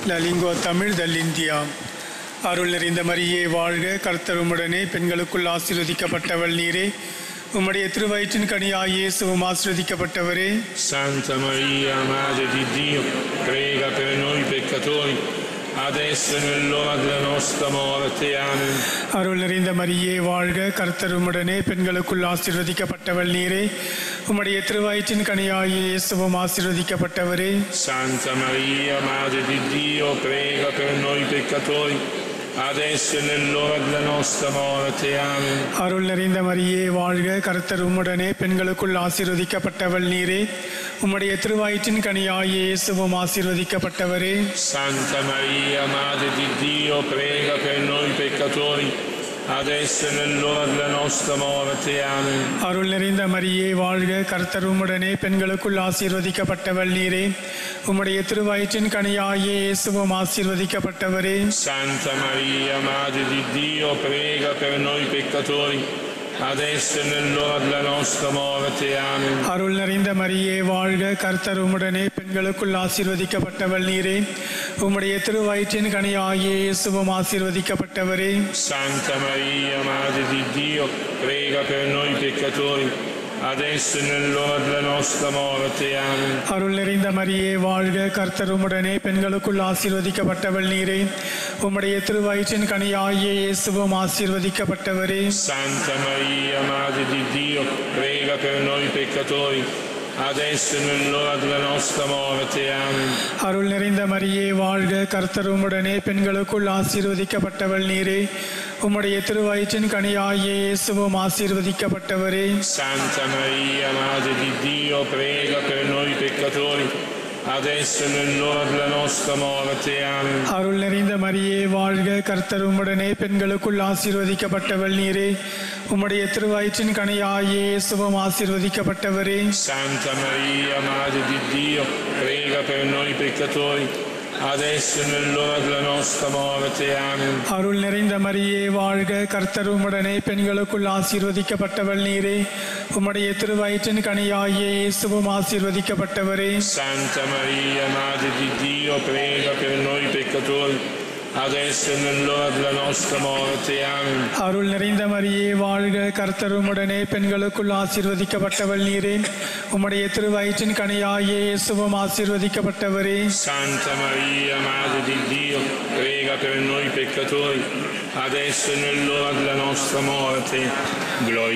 லலிங்கோ தமிழ் தல்லிந்தியா அருள் நிறைந்த மரியே வாழ்க கர்த்தர் உம்முடனே பெண்களுக்குள் ஆசீர்வதிக்கப்பட்டவள் நீரே உம்முடைய திருவயிற்றின் கனியாய் இயேசுவும் ஆசீர்வதிக்கப்பட்டவரே Santa Maria, Madre di Dio, prega per noi peccatori, adesso e nell'ora della nostra morte. Amen. அருள் நிறைந்த மரியே வாழ்க கர்த்தர் உம்முடனே பெண்களுக்குள் ஆசீர்வதிக்கப்பட்டவள் நீரே உம்முடைய திருவயிற்றின் கனியாய் இயேசுவும் ஆசீர்வதிக்கப்பட்டவரே Santa Maria, Madre di Dio, prega per noi peccatori, adesso e nell'ora della nostra morte. Amen. அருள் நிறைந்த மரியே வாழ்க கர்த்தர் உம்முடனே பெண்களுக்குள் ஆசீர்வதிக்கப்பட்டவள் நீரே உம்முடைய திருவயிற்றின் கனியாய் இயேசுவும் ஆசீர்வதிக்கப்பட்டவரே Santa Maria, Madre di Dio, prega per noi peccatori, adesso e nell'ora della nostra morte. Amen. அருள் நிறைந்த மரியே வாழ்க கர்த்தர் உம்முடனே பெண்களுக்குள் ஆசீர்வதிக்கப்பட்டவள் நீரே உம்முடைய திருவயிற்றின் கனியாய் இயேசுவும் ஆசீர்வதிக்கப்பட்டவரே Santa Maria, Madre di Dio, prega per noi peccatori, adesso e nell'ora della nostra morte. Amen. அருள் நிறைந்த மரியே வாழ்க கர்த்தர் உம்முடனே பெண்களுக்குள் ஆசீர்வதிக்கப்பட்டவள் நீரே உம்முடைய திருவயிற்றின் கனியாய் இயேசுவும் ஆசீர்வதிக்கப்பட்டவரே Santa Maria, Madre di Dio, prega per noi peccatori, adesso e nell'ora della nostra morte. Amen. அருள் நிறைந்த மரியே வாழ்க கர்த்தர் உம்முடனே பெண்களுக்குள் ஆசீர்வதிக்கப்பட்டவள் நீரே உம்முடைய திருவயிற்றின் கனியாய் இயேசுவும் ஆசீர்வதிக்கப்பட்டவரே Santa Maria, Madre di Dio, prega per noi peccatori, adesso e nell'ora della nostra morte. Amen. அருள் நிறைந்த மரியே வாழ்க கர்த்தர் உம்முடனே பெண்களுக்குள் ஆசீர்வதிக்கப்பட்டவள் நீரே உம்முடைய திருவயிற்றின் கனியாய் இயேசுவும் ஆசீர்வதிக்கப்பட்டவரே Santa Maria, Madre di Dio, prega per noi peccatori, adesso e nell'ora della nostra morte. Amen. அருள் நிறைந்த மரியே வாழ்க கர்த்தர் உம்முடனே பெண்களுக்குள் ஆசீர்வதிக்கப்பட்டவள் நீரே உம்முடைய திருவயிற்றின் கனியாய் இயேசுவும் ஆசீர்வதிக்கப்பட்டவரே Santa Maria, Madre di Dio, prega per noi peccatori, adesso e nell'ora della nostra morte. Amen. அருள் நிறைந்த மரியே வாழ்க கர்த்தர் உம்முடனே பெண்களுக்குள் ஆசீர்வதிக்கப்பட்டவள் நீரே உம்முடைய திருவயிற்றின் கனியாய் இயேசுவும் ஆசீர்வதிக்கப்பட்டவரே Santa Maria, Madre di Dio, prega per noi peccatori, adesso e nell'ora della nostra morte. Amen. அருள் நிறைந்த மரியே வாழ்க கர்த்தர் உம்முடனே பெண்களுக்குள் ஆசீர்வதிக்கப்பட்டவள் நீரே உம்முடைய திருவயிற்றின் கனியாய் இயேசுவும் ஆசீர்வதிக்கப்பட்டவரே Santa Maria, Madre di Dio, prega per noi peccatori, adesso e nell'ora della nostra morte. Gloria